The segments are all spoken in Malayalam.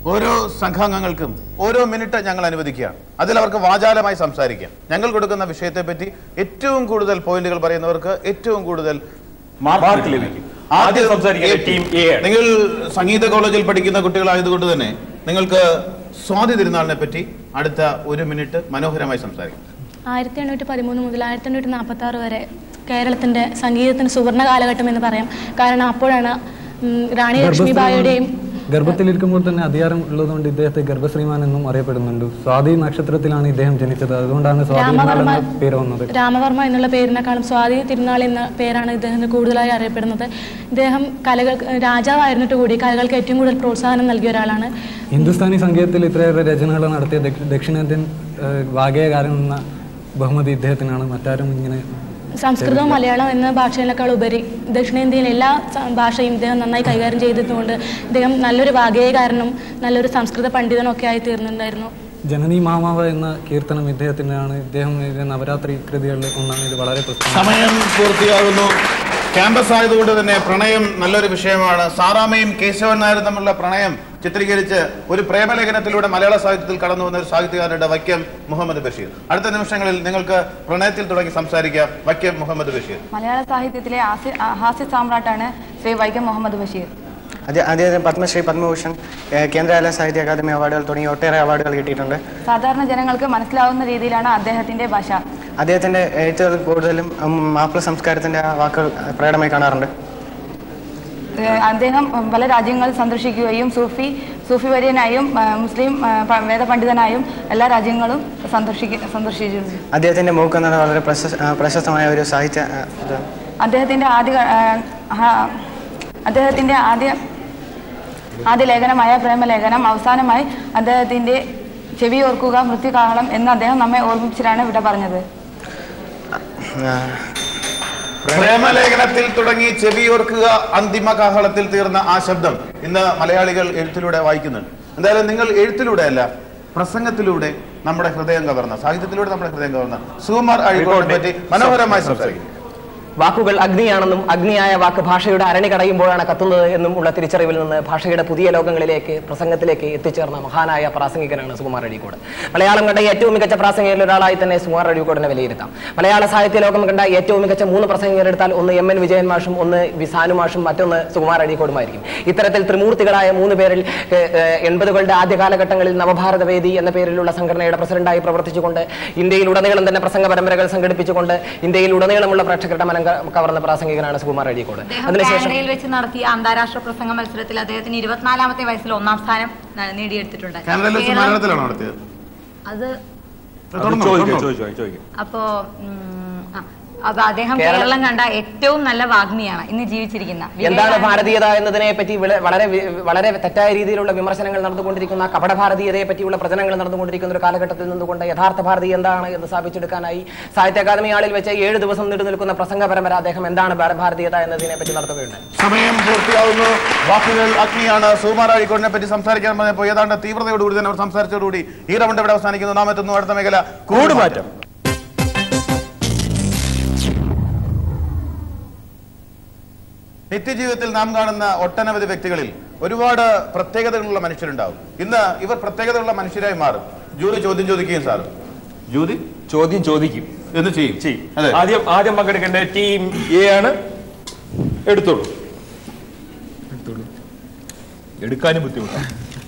ഓരോ സംഘാംഗങ്ങൾക്കും ഓരോ മിനിറ്റ് ഞങ്ങൾ അനുവദിക്കുകയാണ് അതിൽ അവർക്ക് വാചാലമായി സംസാരിക്കാം ഞങ്ങൾ കൊടുക്കുന്ന വിഷയത്തെപ്പറ്റി ഏറ്റവും കൂടുതൽ പോയിന്റുകൾ പറയുന്നവർക്ക് ഏറ്റവും കൂടുതൽ മാർക്ക് ലഭിക്കും ആദ്യം സംസാരിക്കുന്നത് ടീം എ ആണ് നിങ്ങൾ സംഗീത കോളേജിൽ പഠിക്കുന്ന കുട്ടികളായതുകൊണ്ട് തന്നെ നിങ്ങൾക്ക് സ്വാതി തിരുനാളിനെ പറ്റി അടുത്ത ഒരു മിനിറ്റ് മനോഹരമായി സംസാരിക്കാം ആയിരത്തി എണ്ണൂറ്റി പതിമൂന്ന് മുതൽ ആയിരത്തി എണ്ണൂറ്റി നാൽപ്പത്തി ആറ് വരെ കേരളത്തിൻ്റെ സംഗീതത്തിന് സുവർണ കാലഘട്ടം എന്ന് പറയാം കാരണം അപ്പോഴാണ് ഉം, റാണി ലക്ഷ്മിബായിയുടെയും ഗർഭത്തിലിരിക്കുമ്പോൾ തന്നെ അധികാരം ഉള്ളതുകൊണ്ട് ഇദ്ദേഹത്തെ ഗർഭശ്രീമാൻ എന്നും അറിയപ്പെടുന്നുണ്ട് സ്വാതി നക്ഷത്രത്തിലാണ് ഇദ്ദേഹം ജനിച്ചത് അതുകൊണ്ടാണ് സ്വാതി തിരുനാൾ രാമവർമ്മ എന്ന പേര് വന്നത് രാമവർമ്മ എന്നുള്ള പേരിനേക്കാളും സ്വാതി തിരുനാൾ എന്ന പേരാണ് ഇദ്ദേഹത്തിന് കൂടുതലായി അറിയപ്പെടുന്നത് ഇദ്ദേഹം കലകൾ രാജാവായിരുന്നിട്ട് കൂടി കലകൾക്ക് ഏറ്റവും കൂടുതൽ പ്രോത്സാഹനം നൽകിയ ഒരാളാണ് ഹിന്ദുസ്ഥാനി സംഗീതത്തിൽ ഇത്രയേറെ രചനകൾ നടത്തിയ ദക്ഷ- ദക്ഷിണേന്ത്യൻ ഏഹ്, വാഗ്ഗേയകാരൻ എന്ന ബഹുമതി ഇദ്ദേഹത്തിനാണ് മറ്റാരും ഇങ്ങനെ സംസ്കൃതവും മലയാളം എന്ന ഭാഷയിനേക്കാൾ ഉപരി ദക്ഷിണേന്ത്യയിലെ എല്ലാ സ- ഭാഷയും ഇദ്ദേഹം നന്നായി കൈകാര്യം ചെയ്തതുകൊണ്ട് ഇദ്ദേഹം നല്ലൊരു വാഗ്ഗേയകാരനും നല്ലൊരു സംസ്കൃത പണ്ഡിതനും ഒക്കെ ആയി തീർന്നിട്ടുണ്ടായിരുന്നു ജനനി മാമാവ എന്ന കീർത്തനം ഇദ്ദേഹത്തിൻ്റെയാണ് ഇദ്ദേഹം എഴുതിയ നവരാത്രി കൃതികളിൽ ഒന്നാണ് ഇത് വളരെ പ്രസിദ്ധം സമയം പൂർത്തിയാകുന്നു ക്യാമ്പസ് ആയതുകൊണ്ട് തന്നെ പ്രണയം നല്ലൊരു വിഷയമാണ് സാറാമയും കേശവൻ നായരും തമ്മിലുള്ള പ്രണയം ചിത്രീകരിച്ച് ഒരു പ്രേമലേഖനത്തിലൂടെ മലയാള സാഹിത്യത്തിൽ കടന്നു വന്ന ഒരു സാഹിത്യകാരനുടെ വൈക്കം മുഹമ്മദ് ബഷീർ അടുത്ത നിമിഷങ്ങളിൽ നിങ്ങൾക്ക് പ്രണയത്തിൽ തുടങ്ങി സംസാരിക്കാം വൈക്കം മുഹമ്മദ് ബഷീർ മലയാള സാഹിത്യത്തിലെ ഹാസ്യ ഹാസ്യ സാമ്രാട്ടാണ് ശ്രീ വൈക്കം മുഹമ്മദ് ബഷീർ അദ്ദേ- അദ്ദേഹത്തിന് പത്മശ്രീ പത്മഭൂഷൺ ഏഹ് കേന്ദ്ര സാഹിത്യ അക്കാദമി അവാർഡുകൾ തുടങ്ങിയ ഒട്ടേറെ അവാർഡുകൾ കിട്ടിയിട്ടുണ്ട് സാധാരണ ജനങ്ങൾക്ക് മനസ്സിലാവുന്ന രീതിയിലാണ് അദ്ദേഹത്തിന്റെ ഭാഷ അദ്ദേഹത്തിന്റെ എഴുത്തുകൾ കൂടുതലും ഉം, മാപ്പിള സംസ്കാരത്തിന്റെ ആ വാക്കുകൾ പ്രകടമായി കാണാറുണ്ട് ഏഹ് അദ്ദേഹം പല രാജ്യങ്ങൾ സന്ദർശിക്കുകയും സൂഫി സൂഫി വര്യനായും ആ, മുസ്ലിം ആ, പ- വേദപണ്ഡിതനായും എല്ലാ രാജ്യങ്ങളും സന്ദർശിക്ക സന്ദർശിച്ചിട്ടുണ്ട് അദ്ദേഹത്തിന്റെ മൂക്ക് എന്നത് വളരെ പ്രശസ് ആ, പ്രശസ്തമായ ഒരു സാഹിത്യ ആ, ഇത്. അദ്ദേഹത്തിന്റെ ആദ്യ ആ, ആ, അദ്ദേഹത്തിന്റെ ആദ്യ ആദ്യ ലേഖനമായ പ്രേമലേഖനം അവസാനമായി അദ്ദേഹത്തിന്റെ ചെവി ഓർക്കുക മൃത്യുകാഹളം എന്ന് അദ്ദേഹം നമ്മെ ഓർമ്മിച്ചിട്ടാണ് ഇവിടെ പറഞ്ഞത് ആ, പ്രേമലേഖനത്തിൽ തുടങ്ങി ചെവിയോർക്കുക അന്തിമ കാഹളത്തിൽ തീർന്ന ആ ശബ്ദം ഇന്ന് മലയാളികൾ എഴുത്തിലൂടെ വായിക്കുന്നുണ്ട് എന്തായാലും നിങ്ങൾ എഴുത്തിലൂടെ അല്ല പ്രസംഗത്തിലൂടെ നമ്മുടെ ഹൃദയം കവർന്ന സാഹിത്യത്തിലൂടെ നമ്മുടെ ഹൃദയം കവർന്ന സുകുമാർ അഴിക്കോടിനെ പറ്റി മനോഹരമായി സംസാരിക്കും വാക്കുകൾ അഗ്നിയാണെന്നും അഗ്നിയായ വാക്ക് ഭാഷയുടെ അരണി കടയുമ്പോഴാണ് കത്തുന്നത് എന്നും ഉള്ള തിരിച്ചറിവിൽ നിന്ന് ഭാഷയുടെ പുതിയ ലോകങ്ങളിലേക്ക് പ്രസംഗത്തിലേക്ക് എത്തിച്ചേർന്ന മഹാനായ പ്രാസംഗികനാണ് സുകുമാർ അഴീക്കോട് മലയാളം കണ്ട ഏറ്റവും മികച്ച പ്രാസംഗികരിൽ ഒരാളായി തന്നെ സുകുമാർ അഴീക്കോടിനെ വിലയിരുത്താം മലയാള സാഹിത്യ ലോകം കണ്ട ഏറ്റവും മികച്ച മൂന്ന് പ്രസംഗികരെടുത്താൽ ഒന്ന് എം എൻ വിജയൻ മാഷും ഒന്ന് വിസാനു മാഷും മറ്റൊന്ന് സുകുമാർ അഴീക്കോടുമായിരിക്കും ഇത്തരത്തിൽ ത്രിമൂർത്തികളായ മൂന്ന് പേരിൽ ഏഹ്, ഏഹ്, എൺപതുകളുടെ ആദ്യ കാലഘട്ടങ്ങളിൽ നവഭാരത വേദി എന്ന പേരിലുള്ള സംഘടനയുടെ പ്രസിഡന്റായി പ്രവർത്തിച്ചുകൊണ്ട് ഇന്ത്യയിലുടനീളം തന്നെ പ്രസംഗ പരമ്പരകൾ സംഘടിപ്പിച്ചുകൊണ്ട് ഇന്ത്യയിലുടനീളമുള്ള പ്രേക്ഷകരുടെ മനം ക- കവർന്ന പ്രാസംഗികനാണ് സുകുമാർ അഴീക്കോട് അദ്ദേഹം അതിനുശേഷം കാനഡയിൽ വെച്ച് നടത്തിയ അന്താരാഷ്ട്ര പ്രസംഗ മത്സരത്തിൽ അദ്ദേഹത്തിന് ഇരുപത്തിനാലാമത്തെ വയസ്സിൽ ഒന്നാം സ്ഥാനം ന- നേടിയെടുത്തിട്ടുണ്ട് കാനഡയിൽ വെച്ച് കേരളം- മലയാളത്തിലാണോ നടത്തിയത് അത് തുടർന്നോ, ചോദിക്കാം തുടർന്നോ. ചോദിക്കാം ചോദിക്കാം അപ്പോ ഉം, ആ, അപ്പൊ അദ്ദേഹം കേരളം- കേരളം കണ്ട ഏറ്റവും നല്ല വാഗ്മിയാണ് ഇന്ന് ജീവിച്ചിരിക്കുന്ന എന്താണ് വിവേകാനന്ദ- ഭാരതീയത എന്നതിനെ പറ്റി വിള- വളരെ വി- വളരെ തെറ്റായ രീതിയിലുള്ള വിമർശനങ്ങൾ നടന്നുകൊണ്ടിരിക്കുന്ന കപട ഭാരതീയതയെ പറ്റിയുള്ള പ്രചനങ്ങൾ നടന്നുകൊണ്ടിരിക്കുന്ന ഒരു കാലഘട്ടത്തിൽ നിന്നുകൊണ്ട് യഥാർത്ഥ ഭാരതീയ എന്താണ് എന്ന് സ്ഥാപിച്ചെടുക്കാനായി സാഹിത്യ അക്കാദമി ആളിൽ വെച്ച് ഏഴ് ദിവസം നീണ്ടു നിൽക്കുന്ന പ്രസംഗ പരമ്പര അദ്ദേഹം എന്താണ് ഭാര- ഭാരതീയത എന്നതിനെ പറ്റി നടത്തുകയുണ്ടായി സമയം പൂർത്തിയാവുന്നു വാക്കുകൾ അഗ്നിയാണ് സുകുമാർ അഴിക്കോടിനെ പറ്റി സംസാരിക്കാൻ പറഞ്ഞപ്പോൾ ഏതാണ്ട് തീവ്രതയോടുകൂടി തന്നെ അവർ സംസാരിച്ചതോടുകൂടി ഈ റൗണ്ട് ഇവിടെ അവസാനിക്കുന്നു നാം എത്തുന്നു അടുത്ത മേഖല കൂടുമാറ്റം നിത്യജീവിതത്തിൽ നാം കാണുന്ന ഒട്ടനവധി വ്യക്തികളിൽ ഒരുപാട് പ്രത്യേകതകളുള്ള മനുഷ്യരുണ്ടാവും ഇന്ന് ഇവർ പ്രത്യേകതയുള്ള മനുഷ്യരായി മാറും ജൂറി ചോദ്യം ചോദിക്കുകയും സാർ ജൂറി ചോദ്യം ചോദിക്കും എന്ത് ചെയ്യും ചെയ്യും അതെ ആദ്യം ആദ്യം പങ്കെടുക്കേണ്ട ടീം എ ആണ് എടുത്തോളൂ എടുക്കാനും ബുദ്ധിമുട്ടാണ്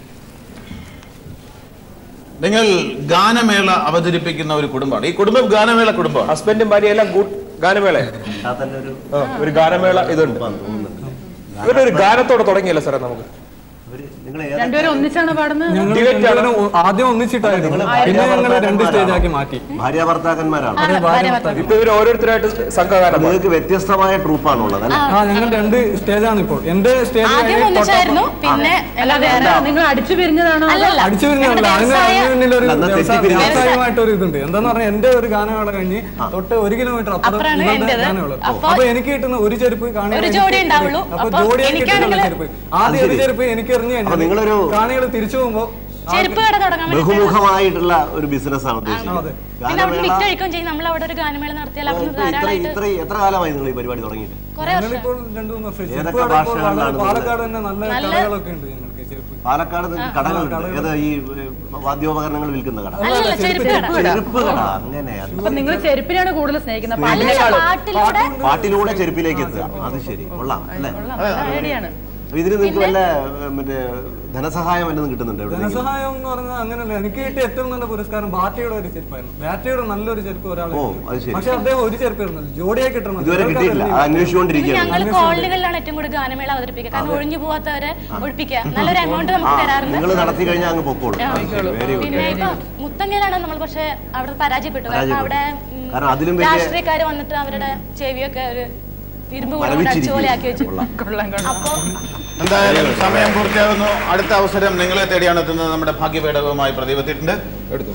നിങ്ങൾ ഗാനമേള അവതരിപ്പിക്കുന്ന ഒരു കുടുംബമാണ് ഈ കുടുംബം ഗാനമേള കുടുംബമാണ് ഹസ്ബൻഡും ഭാര്യ എല്ലാം ഗുഡ് ഗാനമേള ഒരു ഗാനമേള ഇതുണ്ട് ഇവരുടെ ഒരു ഗാനത്തോടെ തുടങ്ങിയല്ലോ സാറേ നമുക്ക് രണ്ടുപേരും ഒന്നിച്ചാണ് പാടുന്നത് ഞങ്ങൾ Duet ആണ്. രണ്ടുപേരും ഒ- ആദ്യം ഒന്നിച്ചിട്ടായിരുന്നു പിന്നെ ഞങ്ങൾ രണ്ട് സ്റ്റേജ് ആക്കി മാറ്റി ഭാര്യ ഭർത്താക്കന്മാരാണ് അത് ഭാര്യ ഭർത്താവ്. ഇപ്പൊ ഇവർ ഓരോരുത്തരായിട്ട് സംഘഗാനം പാടും. നിങ്ങൾക്ക് വ്യത്യസ്തമായ ട്രൂപ്പാണുള്ളത് അല്ലേ ആ ഞങ്ങൾ രണ്ട് സ്റ്റേജാണ് ഇപ്പോൾ എന്റെ സ്റ്റേജ് ആദ്യം ഒന്നിച്ചായിരുന്നു പിന്നെ അല്ലാതെ എന്താ നിങ്ങൾ അടിച്ചു പിരിഞ്ഞതാണോ അതോ- അല്ലല്ല അടിച്ചു വരുന്നതല്ല ഞങ്ങളുടെ അതിന് വ്യവസായ- അതിന് പിന്നിൽ ഒരു അന്ന് വ്യവസായ- തെറ്റിപ്പിരിഞ്ഞു. വ്യാവസായികമായിട്ടൊരു ഇതുണ്ട് എന്താന്ന് പറഞ്ഞാൽ എന്റെ ഒരു ഗാനമേള കഴിഞ്ഞ് തൊട്ട് ഒരു കിലോമീറ്റർ അപ്പുറം അപ്പുറമാണ് ഇവരുടെ എന്റേത്. ഗാനമേള അപ്പൊ അപ്പൊ എനിക്ക് കിട്ടുന്ന ഒരു ചെരുപ്പ് കാണികൾ ഒരു എനിക്ക് ജോഡി തരും. ഉണ്ടാവുള്ളൂ. അപ്പൊ അപ്പൊ ജോഡിയായി കിട്ടുന്ന എനിക്കാണെങ്കില് ചെരുപ്പ് ആദ്യം ഒരു ചെരുപ്പ് എനിക്ക് എറിഞ്ഞു അപ്പൊ നിങ്ങളൊരു- കാണികൾ തിരിച്ചു പോകുമ്പോ ചെരുപ്പ് കട തുടങ്ങാൻ വേണ്ടിയിട്ടാണ്. ബഹുമുഖമായിട്ടുള്ള ഒരു ബിസിനസ് ആണ് ഉദ്ദേശിക്കുന്നത് പിന്നെ അവിടെ ഗാനമേള വിറ്റഴിക്കുകയും ചെയ്യും നമ്മൾ അവിടെ ഒരു ഗാനമേള നടത്തിയാൽ അവിടെ ഇത്ര ഇത്ര ധാരാളമായിട്ട് ഇത്ര എത്ര കാലമായി നിങ്ങൾ ഈ പരിപാടി തുടങ്ങിയിട്ട് കുറെ വർഷം ഞങ്ങളിപ്പോൾ രണ്ടു മൂന്ന് വർഷം ഏതൊക്കെ ചെരുപ്പ് കട ഇപ്പോൾ ഭാഷകളിലാണ് വളരെ നിങ്ങൾ? പാലക്കാട് തന്നെ നല്ല നല്ല- കടകളൊക്കെ ഉണ്ട് ഞങ്ങൾക്ക് ചെരുപ്പ് പാലക്കാട് നിങ്ങൾക്ക് കടകളുണ്ട് ഏത് ഈ ഏ, വാദ്യോപകരണങ്ങൾ വിൽക്കുന്ന കട അല്ലല്ല ചെരുപ്പ് കട ചെരുപ്പ് കട അങ്ങനെ അത് അപ്പൊ നിങ്ങൾ ചെരുപ്പിനാണ് കൂടുതൽ സ്നേഹിക്കുന്നത് അല്ലല്ല പാട്ടിലൂടെ പാട്ടിലൂടെ ചെരുപ്പിലേക്ക് എത്തുക അത് ശരി കൊള്ളാം അല്ലേ ഐഡിയാണ് അപ്പൊ ഇതിന് നിങ്ങൾക്ക് വല്ല ഏ, മറ്റേ ധനസഹായം വല്ലതും കിട്ടുന്നുണ്ട് എവിടെ ധനസഹായം എന്ന് പറഞ്ഞാൽ അങ്ങനെയല്ല എനിക്ക് കിട്ടിയ ഏറ്റവും നല്ല പുരസ്കാരം ബാറ്റയുടെ ഒരു ചെരുപ്പായിരുന്നു ബാറ്റയുടെ നല്ലൊരു ചെരുപ്പ് ഒരാൾ ഓ, അത് ശരി. പക്ഷെ അദ്ദേഹം ഒരു ചെരുപ്പ് ഇരുന്നത് ജോഡിയായി കിട്ടണം ഇതുവരെ കിട്ടിയിട്ടില്ല അത് അന്വേഷിച്ചുകൊണ്ടിരിക്കുകയാണ് ഞങ്ങൾ കോളനികളിലാണ് ഏറ്റവും കൂടുതൽ ഗാനമേള അവതരിപ്പിക്കുക കാരണം ഒഴിഞ്ഞു പോവാത്തവരെ ഒഴിപ്പിക്കുക നല്ലൊരു എമൗണ്ട് നമുക്ക് തരാറുണ്ട് നിങ്ങൾ നടത്തി കഴിഞ്ഞാൽ അങ്ങ് പൊക്കോളൂ വെരി ഗുഡ് പിന്നെ ഇപ്പൊ മുത്തങ്ങയിലാണ് നമ്മൾ പക്ഷെ അവിടെ പരാജയപ്പെട്ടു കാരണം അവിടെ ഉം, കാരണം അതിലും വലിയ- രാഷ്ട്രീയക്കാര് വന്നിട്ട് അവരുടെ ചെവിയൊക്കെ ഒരു ഇരുമ്പ് കൊണ്ട് അടിച്ച മരവിച്ചിരിക്കുന്നു. പോലെ ആക്കി വെച്ചു കൊള്ളാം കൊള്ളാം അപ്പൊ എന്തായാലും സമയം പൂർത്തിയാകുന്നു അടുത്ത അവസരം നിങ്ങളെ തേടിയാണ് എത്തുന്നത് നമ്മുടെ ഭാഗ്യപേടകവുമായി പ്രദീപ് എത്തിയിട്ടുണ്ട് എടുത്തു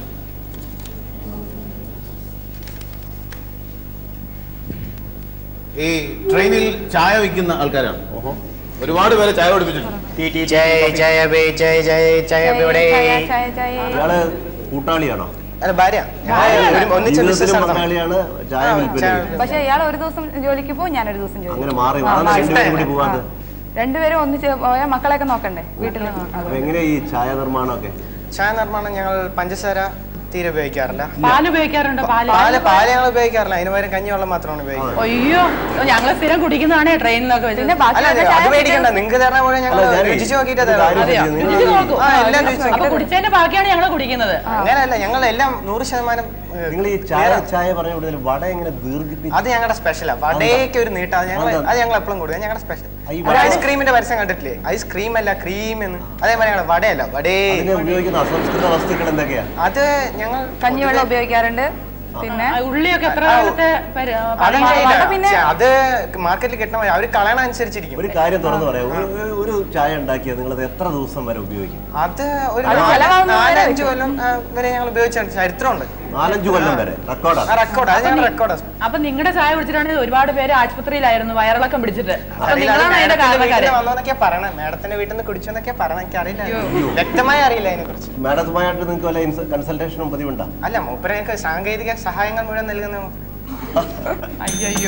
ഈ ട്രെയിനിൽ ചായ വിൽക്കുന്ന ആൾക്കാരാണ് ഒരുപാട് പേരെ ചായ പഠിപ്പിച്ചിട്ടുണ്ട് ജയ് ജയ ബേ ജയ് ജയ് ജയ ബിവിടെ ഇയാള് കൂട്ടാളിയാണോ അല്ല ഭാര്യ ഒരു- ഒന്നിച്ച് ജീവിതത്തിലും ബിസിനസ് നടത്തണം പങ്കാളിയാണ് ചായ വിൽപ്പന പക്ഷെ ഇയാൾ ഒരു ദിവസം ജോലിക്ക് പോകും ഞാനൊരു ദിവസം ജോലി അങ്ങനെ മാറി മാറി രണ്ടുപേരും കൂടി പോകാതെ രണ്ടുപേരും ഒന്നിച്ച് പോയാൽ മക്കളെയൊക്കെ നോക്കണ്ടേ വീട്ടിൽ അപ്പൊ എങ്ങനെ ഈ ചായ നിർമ്മാണമൊക്കെ ചായ നിർമ്മാണം ഞങ്ങൾ പഞ്ചസാര തീരെ ഉപയോഗിക്കാറില്ല പാല് ഉപയോഗിക്കാറുണ്ടോ പാല് പാല് പാല് ഞങ്ങൾ ഉപയോഗിക്കാറില്ല അതിന് പകരം കഞ്ഞിവെള്ളം മാത്രമാണ് ഉപയോഗിക്കുന്നത് അയ്യോ ഞങ്ങൾ സ്ഥിരം കുടിക്കുന്നതാണ് ട്രെയിനിലൊക്കെ വെച്ച് പിന്നെ ബാക്കി അല്ല വന്ന അത് ചായ പേടിക്കണ്ട നിങ്ങൾക്ക് തരണ പോലെ ഞങ്ങൾ അല്ല, ഞാനേ, രുചിച്ച് നോക്കിയിട്ട് ഒരു കാര്യം തരാം ചെയ്യാം. നിങ്ങൾ രുചിച്ച് നോക്കൂ ആ, എല്ലാം രുചിച്ച് അപ്പൊ കുടിച്ചതിന്റെ ബാക്കിയാണ് ഞങ്ങൾ കുടിക്കുന്നത് അങ്ങനെയല്ല ഞങ്ങൾ എല്ലാം നൂറ് ശതമാനം ഏ, നിങ്ങൾ ഈ ചായ ചായ പറഞ്ഞ കൂടുതൽ വട എങ്ങനെ ദീർഘിപ്പിച്ച് അത് ഞങ്ങളുടെ സ്പെഷ്യലാ വടയൊക്കെ ഒരു നീട്ടം അത് ഞങ്ങൾ അതെന്താ? അത് ഞങ്ങൾ എപ്പോഴും കൊടുക്കുക ഞങ്ങളുടെ സ്പെഷ്യൽ ഈ ഒരു വട- ഐസ്ക്രീമിന്റെ പരസ്യം കണ്ടിട്ടില്ലേ ഐസ്ക്രീം അല്ല ക്രീം എന്ന് അതേപോലെ ഞങ്ങൾ വടയല്ല വടേ അതിനെ ഉപയോഗിക്കുന്ന അസംസ്കൃത വസ്തുക്കൾ എന്തൊക്കെയാ അത് ഞങ്ങൾ കഞ്ഞിവെള്ളം ഉപയോഗിക്കാറുണ്ട് പിന്നെ ആ, ഉള്ളിയൊക്കെ എത്ര കാലത്തെ പരി- അതങ്ങനെയില്ല. വട പിന്നെ- ഛെ, അത് മാർക്കറ്റിൽ കിട്ടണ പോലെ അവർ കളയണ അനുസരിച്ചിരിക്കും ഒരു കാര്യം തുറന്നു പറയാം ഒരു- ഒരു- ഒരു ചായ ഉണ്ടാക്കിയത് നിങ്ങൾ അത് എത്ര ദിവസം വരെ ഉപയോഗിക്കും അത് ഒരു അത് നാല്- ചെലവാകുന്ന വരെ നാലഞ്ച് കൊല്ലം ആ, വരെ ഞങ്ങൾ ഉപയോഗിച്ചിട്ടുണ്ട് ചരിത്രമുണ്ട് നാലഞ്ചു കൊല്ലം വരെ റെക്കോർഡാണ് ആ റെക്കോർഡ് അത് ഞങ്ങൾ റെക്കോർഡ് അപ്പൊ നിങ്ങളുടെ ചായ കുടിച്ചിട്ടാണെങ്കിൽ ഒരുപാട് പേര് ആശുപത്രിയിലായിരുന്നു വയറിളക്കം പിടിച്ചിട്ട് അപ്പൊ അറിയില്ല, അത് നിങ്ങളാണ് അതിന്റെ മാഡത്തിന്റെ കാരണക്കാര് വീട്ടിൽ വന്നോന്നൊക്കെയാ പറയണേ മാഡത്തിന്റെ വീട്ടിൽ നിന്ന് കുടിച്ചെന്നൊക്കെയാ പറയണ എനിക്ക് അറിയില്ല വ്യക്തമായി അറിയില്ല അതിനെ കുറിച്ച് മാഡത്തുമായിട്ട് നിങ്ങൾക്ക് വല്ല കൺസൾട്ടേഷനും പതിവുണ്ടോ അല്ല മൂപ്പര ഞങ്ങൾക്ക് സാങ്കേതിക സഹായങ്ങൾ മുഴുവൻ നൽകുന്ന അയ്യോ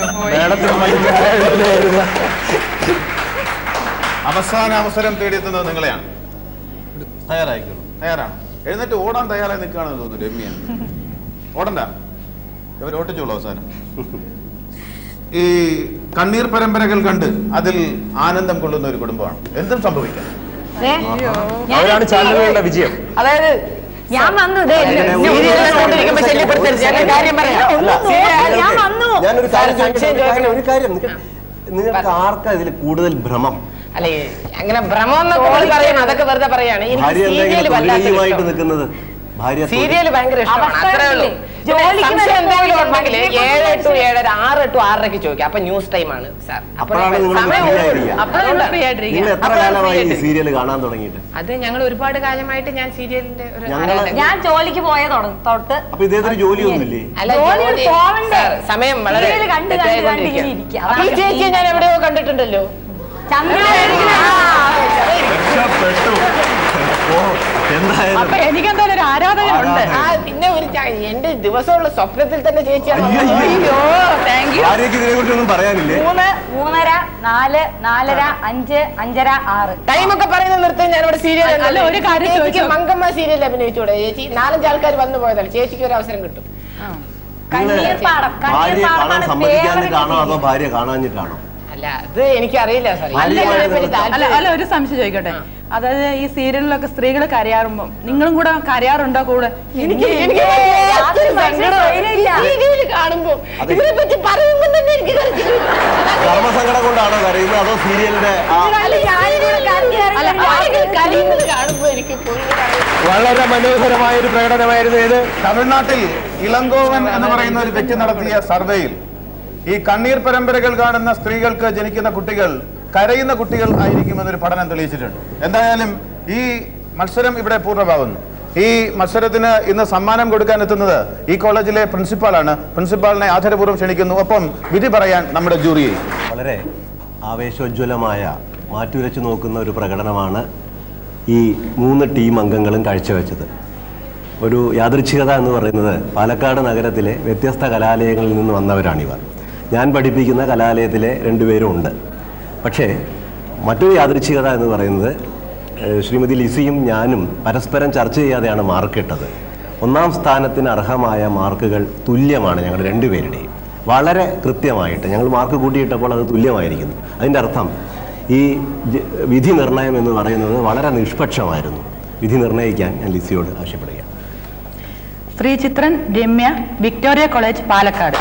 അവസാന അവസരം തേടിയെത്തുന്നത് നിങ്ങളെയാണ് തയ്യാറായിക്കോളൂ തയ്യാറാണ് എഴുന്നേറ്റ് ഓടാൻ തയ്യാറായി നിൽക്കുകയാണെന്ന് തോന്നുന്നു രമ്യ ഓടണ്ട ഇവർ ഓട്ടിച്ചോളൂ അവസാനം ഈ കണ്ണീർ പരമ്പരകൾ കണ്ട് അതിൽ ആനന്ദം കൊള്ളുന്ന ഒരു കുടുംബമാണ് എന്തും സംഭവിക്കാം അവരാണ് ചാനലുകളുടെ വിജയം അതായത് ഞാൻ വന്നു ദേ, സീരിയൽ കണ്ടുകൊണ്ടിരിക്കുമ്പോ ശല്യപ്പെടുത്തരുത് ഞാൻ ഒരു കാര്യം പറയാം ഞാൻ വന്നു ഞാനൊരു കാര്യം സാർ, ചോദിക്കട്ടെ? സംശയം ഒരു കാര്യം- ഒരു കാര്യം നിങ്ങൾക്ക് നിങ്ങൾക്ക് ആർക്കാ ഇതിൽ കൂടുതൽ ഭ്രമം അല്ലെ അങ്ങനെ ഭ്രമം എന്നൊക്കെ പറയണം അതൊക്കെ വെറുതെ പറയാണ് എനിക്ക് ഭാര്യ സീരിയൽ എന്തെങ്കിലും വല്ലാത്ത തൊഴിലുമായിട്ട് ഇഷ്ടം. നിൽക്കുന്നത് ഭാര്യ തൊഴിൽ- സീരിയൽ ഭയങ്കര ഇഷ്ടമാണ് അത്രേ ഉള്ളൂ പിന്നെ ജോലിക്ക് സംശയം വരെ എന്തെങ്കിലും പോയി ഉണ്ടെങ്കിൽ ഇപ്പൊ ഏഴ് ടു ഏഴര ആറ് ടു ആറരയ്ക്ക് ചോദിക്കാം അപ്പൊ ന്യൂസ് ടൈം ആണ് സാർ അപ്പോഴാണ് നിങ്ങൾ സമയം free ഉള്ളൂ. ആയിരിക്കുക. അപ്പോഴാണ് ഫ്രീ നിങ്ങൾ ആയിട്ടിരിക്കുക എത്ര കാലമായി ഈ സീരിയൽ കാണാൻ തുടങ്ങിയിട്ട് അത് ഞങ്ങൾ ഒരുപാട് കാലമായിട്ട് ഞാൻ സീരിയലിന്റെ ഒരു ഞങ്ങള് ആരാധക. ഞാൻ ജോലിക്ക് പോയ തുട- തൊട്ട് അപ്പൊ ഇദ്ദേഹത്തിന് ജോലിയൊന്നുമില്ലേ അല്ല ജോലിയിൽ ജോലി- പോവണ്ടേ? സാർ, സമയം വളരെ സീരിയല് കണ്ട് കണ്ട് തെറ്റായിക്കൊണ്ടിരിക്കുകയാണ്. കണ്ട് ഇങ്ങനെ ഇരിക്കുക. അപ്പൊ ഈ ചേച്ചിയെ ഞാൻ എവിടെയോ കണ്ടിട്ടുണ്ടല്ലോ ചന്ദ്രൻ രക്ഷപ്പെട്ടു. ഓ, എന്തായാലും അപ്പൊ എനിക്കെന്തായാലും ഒരു ആരാധകനുണ്ട് ആ പിന്നെ ഒരു ചാ- എന്റെ ദിവസമുള്ള സ്വപ്നത്തിൽ തന്നെ ചേച്ചിയാണ് അയ്യോ, അയ്യോ. അയ്യോ താങ്ക് യു ഭാര്യയ്ക്ക് ഇതിനെ കുറിച്ചൊന്നും പറയാനില്ലേ മൂന്ന് മൂന്നര നാല് നാലര അഞ്ച് അഞ്ചര ആറ് ടൈം ഒക്കെ പറയുന്നത് നിർത്തി ഞാൻ ഇവിടെ സീരിയൽ അല്ല, ഒരു കാര്യം ചേച്ചിക്ക് ചോദിച്ചോ? മങ്കമ്മ സീരിയൽ അഭിനയിച്ചൂടെ ചേച്ചി നാലഞ്ച് ആൾക്കാർ വന്നു പോയതല്ല ചേച്ചിക്ക് ഒരു അവസരം കിട്ടും കണ്ണീർ പാടം കണ്ണീർ ഭാര്യയെ കാണാൻ പാടമാണ് സമ്മതിക്കാഞ്ഞിട്ടാണോ അതോ ഭാര്യ കാണാഞ്ഞിട്ടാണോ അല്ല അത് എനിക്കറിയില്ല സാർ അല്ല, അല്ല അല്ല ഒരു സംശയം ചോദിക്കട്ടെ അതായത് ഈ സീരിയലിലൊക്കെ സ്ത്രീകൾ കരയാറുമ്പോ നിങ്ങളും കൂടെ കരയാറുണ്ടോ കൂടെ എനിക്ക് എനിക്ക് യാതൊരു മനുഷ്യനും ധൈര്യമില്ല. സീരിയൽ കാണുമ്പോ ഇതിനെ പറ്റി പറയുമ്പോ തന്നെ എനിക്ക് കരച്ചിൽ വരും. കർമ്മസങ്കടം കൊണ്ടാണോ കരയുന്നത് അതോ സീരിയലിന്റെ ആ അല്ല, ഞാനിവിടെ കരഞ്ഞ് കരഞ്ഞ് അല്ല കരഞ്ഞ് ആരെങ്കിലും കരയുന്നത് കാണുമ്പോ എനിക്ക് പൊങ്ങി കരയും. വളരെ മനോഹരമായ ഒരു പ്രകടനമായിരുന്നു ഇത് തമിഴ്നാട്ടിൽ ഇളങ്കോവൻ എന്ന് പറയുന്ന ഒരു വ്യക്തി നടത്തിയ സർവേയിൽ ഈ കണ്ണീർ പരമ്പരകൾ കാണുന്ന സ്ത്രീകൾക്ക് ജനിക്കുന്ന കുട്ടികൾ കരയുന്ന കുട്ടികൾ ആയിരിക്കുമെന്നൊരു പഠനം തെളിയിച്ചിട്ടുണ്ട് എന്തായാലും ഈ മത്സരം ഇവിടെ പൂർണ്ണമാകുന്നു ഈ മത്സരത്തിന് ഇന്ന് സമ്മാനം കൊടുക്കാൻ എത്തുന്നത് ഈ കോളേജിലെ പ്രിൻസിപ്പാളാണ് പ്രിൻസിപ്പാളിനെ ആദരപൂർവ്വം ക്ഷണിക്കുന്നു ഒപ്പം വിധി പറയാൻ നമ്മുടെ ജൂറിയെ വളരെ ആവേശോജ്വലമായ മാറ്റുരച്ചു നോക്കുന്ന ഒരു പ്രകടനമാണ് ഈ മൂന്ന് ടീം അംഗങ്ങളും കാഴ്ചവെച്ചത് ഒരു യാദൃച്ഛികത എന്ന് പറയുന്നത് പാലക്കാട് നഗരത്തിലെ വ്യത്യസ്ത കലാലയങ്ങളിൽ നിന്ന് വന്നവരാണിവർ ഞാൻ പഠിപ്പിക്കുന്ന കലാലയത്തിലെ രണ്ടുപേരും ഉണ്ട് പക്ഷേ മറ്റൊരു യാദൃച്ഛികത എന്ന് പറയുന്നത് ഏഹ്, ശ്രീമതി ലിസിയും ഞാനും പരസ്പരം ചർച്ച ചെയ്യാതെയാണ് മാർക്കിട്ടത് ഒന്നാം സ്ഥാനത്തിന് അർഹമായ മാർക്കുകൾ തുല്യമാണ് ഞങ്ങൾ രണ്ടുപേരുടെയും വളരെ കൃത്യമായിട്ട് ഞങ്ങൾ മാർക്ക് കൂട്ടിയിട്ടപ്പോൾ അത് തുല്യമായിരിക്കുന്നു അതിൻ്റെ അർത്ഥം ഈ ജ- വിധി നിർണയം എന്ന് പറയുന്നത് വളരെ നിഷ്പക്ഷമായിരുന്നു വിധി നിർണ്ണയിക്കാൻ ഞാൻ ലിസിയോട് ആവശ്യപ്പെടുകയാണ് ശ്രീചിത്രൻ രമ്യ വിക്ടോറിയ കോളേജ് പാലക്കാട്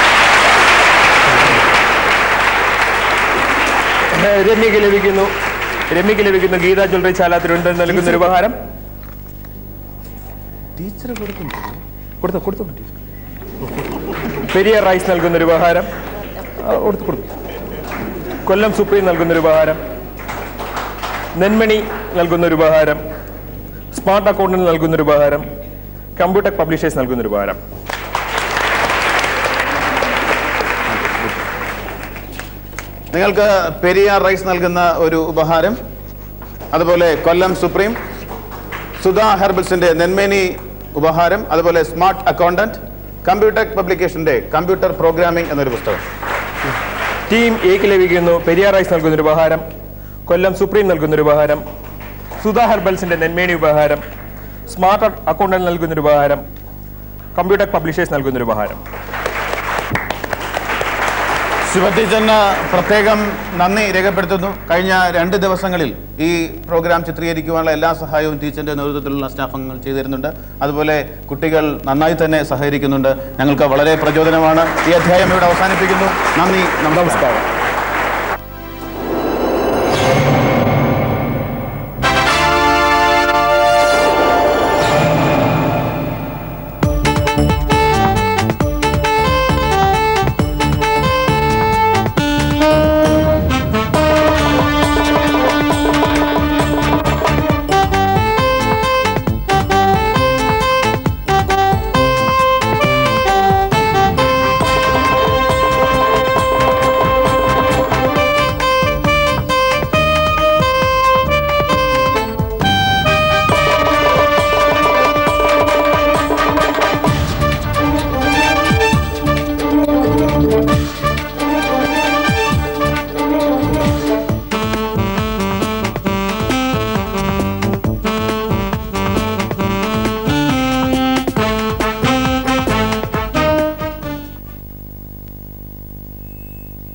ഏഹ് രമ്യക്ക് ലഭിക്കുന്നു രമ്യക്ക് ലഭിക്കുന്നു ഗീത ജ്വല്ലറി ചാല തിരുവനന്തപുരം നൽകുന്ന ഒരു ഉപഹാരം ടീച്ചർ കൊടുക്കുന്നു കൊടുത്തു കൊടുത്തു ടീച്ചർ. പെരിയ റൈസ് നൽകുന്ന ഒരു ഉപഹാരം ആ, കൊടുത്തു കൊടുത്തു കൊല്ലം സുപ്രീം നൽകുന്ന ഒരു ഉപഹാരം നെന്മണി നൽകുന്ന ഒരു ഉപഹാരം സ്മാർട്ട് അക്കൗണ്ടിന് നൽകുന്ന ഒരു ഉപഹാരം കമ്പ്യൂട്ടർ പബ്ലിഷേഴ്സ് നൽകുന്ന ഒരു ഉപഹാരം നിങ്ങൾക്ക് പെരിയാർ റൈസ് നൽകുന്ന ഒരു ഉപഹാരം അതുപോലെ കൊല്ലം സുപ്രീം സുധാ ഹെർബൽസിന്റെ നെന്മേനി ഉപഹാരം അതുപോലെ സ്മാർട്ട് അക്കൗണ്ടന്റ് കമ്പ്യൂട്ടർ പബ്ലിക്കേഷന്റെ കമ്പ്യൂട്ടർ പ്രോഗ്രാമിംഗ് എന്നൊരു പുസ്തകം ടീം എക്ക് ലഭിക്കുന്നു പെരിയാർ റൈസ് നൽകുന്ന ഒരു ഉപഹാരം കൊല്ലം സുപ്രീം നൽകുന്ന ഒരു ഉപഹാരം സുധാ ഹെർബൽസിന്റെ നെന്മേണി ഉപഹാരം സ്മാർട്ട് അക്കൗണ്ടന്റ് നൽകുന്ന ഒരു ഉപഹാരം കമ്പ്യൂട്ടർ പബ്ലിഷേഴ്സ് നൽകുന്ന ഒരു ഉപഹാരം ശിവടീച്ചറിന് പ്രത്യേകം നന്ദി രേഖപ്പെടുത്തുന്നു കഴിഞ്ഞ രണ്ട് ദിവസങ്ങളിൽ ഈ പ്രോഗ്രാം ചിത്രീകരിക്കുവാനുള്ള എല്ലാ സഹായവും ടീച്ചറിന്റെ നേതൃത്വത്തിലുള്ള സ്റ്റാഫ് അംഗങ്ങൾ ചെയ്തു തരുന്നുണ്ട് അതുപോലെ കുട്ടികൾ നന്നായി തന്നെ സഹകരിക്കുന്നുണ്ട് ഞങ്ങൾക്ക് വളരെ പ്രചോദനമാണ് ഈ അധ്യായം ഇവിടെ അവസാനിപ്പിക്കുന്നു നന്ദി നമസ്കാരം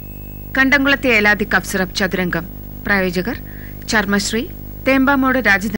കണ്ടംകുളത്തെ ഏലാതി കഫ് സിറപ്പ് ചതുരംഗം പ്രായോജകർ ചർമ്മശ്രീ തേമ്പാമോട് രാജധാനി